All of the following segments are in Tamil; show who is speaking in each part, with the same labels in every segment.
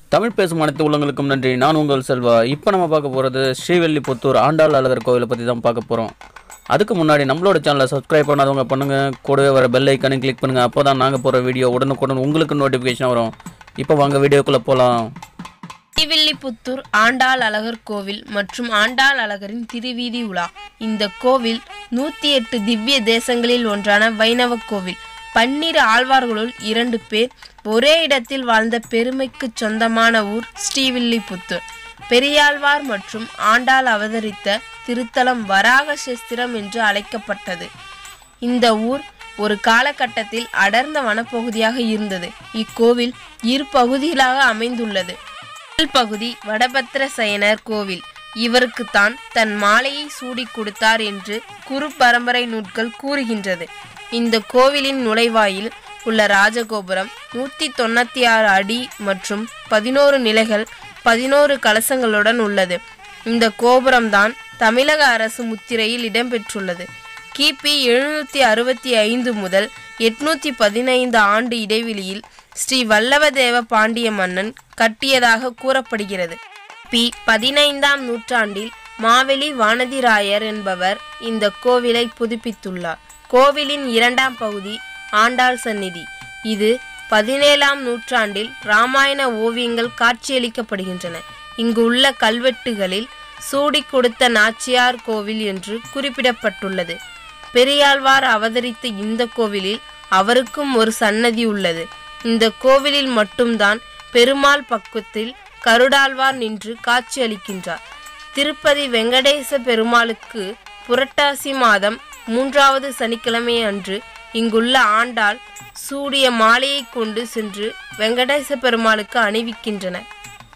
Speaker 1: தமிழ் பேசும் அனைத்து உள்ளங்களுக்கும் நன்றி நான் உங்கள் செல்வா இப்போ நம்ம பார்க்க போகிறது ஸ்ரீவெல்லிபுத்தூர் ஆண்டாள் அழகர் கோவிலை பற்றி தான் பார்க்க போகிறோம் அதுக்கு முன்னாடி நம்மளோட சேனலை சப்ஸ்கிரைப் பண்ணாதவங்க பண்ணுங்கள் கூடவே வர பெல் ஐக்கனையும் கிளிக் பண்ணுங்கள் அப்போ தான் நாங்கள் போகிற வீடியோ உடனுக்குடன் உங்களுக்கு நோட்டிஃபிகேஷன் வரும் இப்போ வாங்க வீடியோக்குள்ளே போகலாம்
Speaker 2: ஸ்ரீவில்லிபுத்தூர் ஆண்டாள் அழகர் கோவில் மற்றும் ஆண்டாள் அழகரின் திருவீதி உலா இந்த கோவில் நூத்தி எட்டு திவ்ய தேசங்களில் ஒன்றான வைணவ கோவில் பன்னிரு ஆழ்வார்களுள் இரண்டு பேர் ஒரே இடத்தில் வாழ்ந்த பெருமைக்கு சொந்தமான ஊர் ஸ்ரீவில்லிபுத்தூர் பெரியாழ்வார் மற்றும் ஆண்டாள் அவதரித்த திருத்தலம் வராக சேஸ்திரம் என்று அழைக்கப்பட்டது இந்த ஊர் ஒரு காலகட்டத்தில் அடர்ந்த வனப்பகுதியாக இருந்தது இக்கோவில் இரு பகுதிகளாக அமைந்துள்ளது முதல் பகுதி வடபத்திர சயனர் கோவில் இவருக்குத்தான் தன் மாலையை சூடிக் கொடுத்தார் என்று குரு பரம்பரை நூட்கள் கூறுகின்றது இந்த கோவிலின் நுழைவாயில் உள்ள ராஜகோபுரம் நூற்றி தொண்ணூற்றி ஆறு அடி மற்றும் பதினோரு நிலைகள் பதினோரு கலசங்களுடன் உள்ளது இந்த கோபுரம்தான் தமிழக அரசு முத்திரையில் இடம்பெற்றுள்ளது கிபி எழுநூற்றி அறுபத்தி ஐந்து முதல் எட்நூற்றி பதினைந்து ஆண்டு இடைவெளியில் ஸ்ரீ வல்லவதேவ பாண்டிய மன்னன் கட்டியதாக கூறப்படுகிறது பி பதினைந்தாம் நூற்றாண்டில் மாவெளி வானதிராயர் என்பவர் இந்த கோவிலை புதுப்பித்துள்ளார் கோவிலின் இரண்டாம் பகுதி ஆண்டாள் சந்நிதி இது பதினேழாம் நூற்றாண்டில் இராமாயண ஓவியங்கள் காட்சியளிக்கப்படுகின்றன இங்கு உள்ள கல்வெட்டுகளில் சூடி கொடுத்த நாச்சியார் கோவில் என்று குறிப்பிடப்பட்டுள்ளது பெரியாழ்வார் அவதரித்த இந்த கோவிலில் அவருக்கும் ஒரு சன்னதி உள்ளது இந்த கோவிலில் மட்டும்தான் பெருமாள் பக்கத்தில் கருடாழ்வார் நின்று காட்சியளிக்கின்றார் திருப்பதி வெங்கடேச பெருமாளுக்கு புரட்டாசி மாதம் மூன்றாவது சனிக்கிழமை அன்று இங்குள்ள ஆண்டாள் சூடிய மாலையை கொண்டு சென்று வெங்கடேச பெருமாளுக்கு அணிவிக்கின்றனர்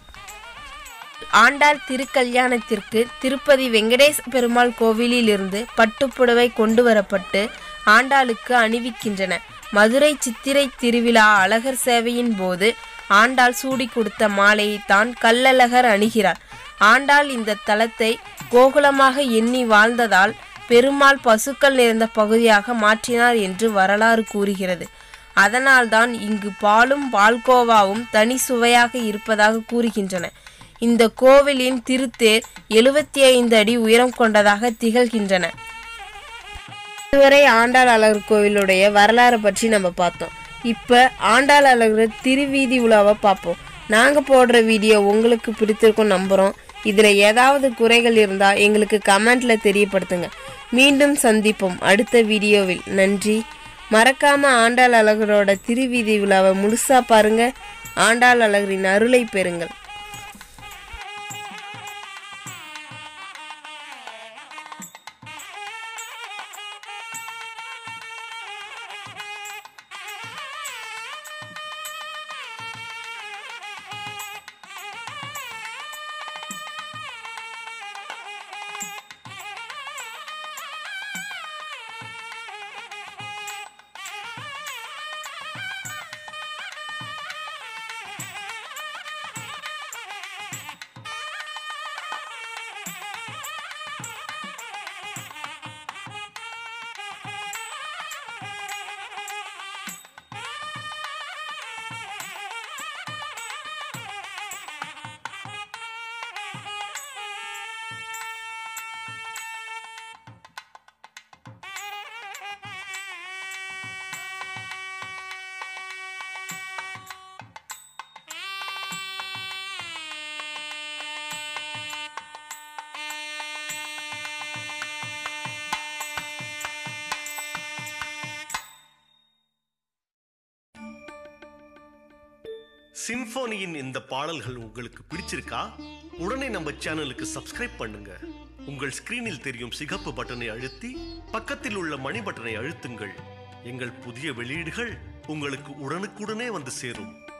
Speaker 2: ஆண்டாள் திருக்கல்யாணத்திற்கு திருப்பதி வெங்கடேச பெருமாள் கோவிலிலிருந்து பட்டுப்புடவை கொண்டு வரப்பட்டு ஆண்டாளுக்கு அணிவிக்கின்றன மதுரை சித்திரை திருவிழா அழகர் சேவையின் போது ஆண்டாள் சூடி கொடுத்த மாலையை தான் கல்லழகர் அணிகிறார் ஆண்டாள் இந்த தலத்தை கோகுலமாக எண்ணி வாழ்ந்ததால் பெருமாள் பசுக்கள் நிறைந்த பகுதியாக மாற்றினார் என்று வரலாறு கூறுகிறது அதனால்தான் இங்கு பாலும் பால்கோவாவும் தனி சுவையாக இருப்பதாக கூறுகின்றன இந்த கோவிலின் திருத்தேர் எழுபத்தி ஐந்து அடி உயரம் கொண்டதாக திகழ்கின்றன இதுவரை ஆண்டாள் அழகர் கோவிலுடைய வரலாறை பற்றி நம்ம பார்த்தோம் இப்போ ஆண்டாள் அழகர் திருவீதி உலாவை பார்ப்போம் நாங்கள் போடுற வீடியோ உங்களுக்கு பிடித்திருக்கும் நம்புகிறோம் இதில் ஏதாவது குறைகள் இருந்தால் எங்களுக்கு கமெண்ட்டில் தெரியப்படுத்துங்க மீண்டும் சந்திப்போம் அடுத்த வீடியோவில் நன்றி மறக்காம ஆண்டாள் அழகரோட திருவீதி விழாவை முழுசா பாருங்க ஆண்டாள் அழகரின் அருளை பெறுங்கள்
Speaker 3: சிம்பொனியின் இந்த பாடல்கள் உங்களுக்கு பிடிச்சிருக்கா உடனே நம்ம சேனலுக்கு சப்ஸ்கிரைப் பண்ணுங்க உங்கள் ஸ்கிரீனில் தெரியும் சிகப்பு பட்டனை அழுத்தி பக்கத்தில் உள்ள மணி பட்டனை அழுத்துங்கள் எங்கள் புதிய வெளியீடுகள் உங்களுக்கு உடனுக்குடனே வந்து சேரும்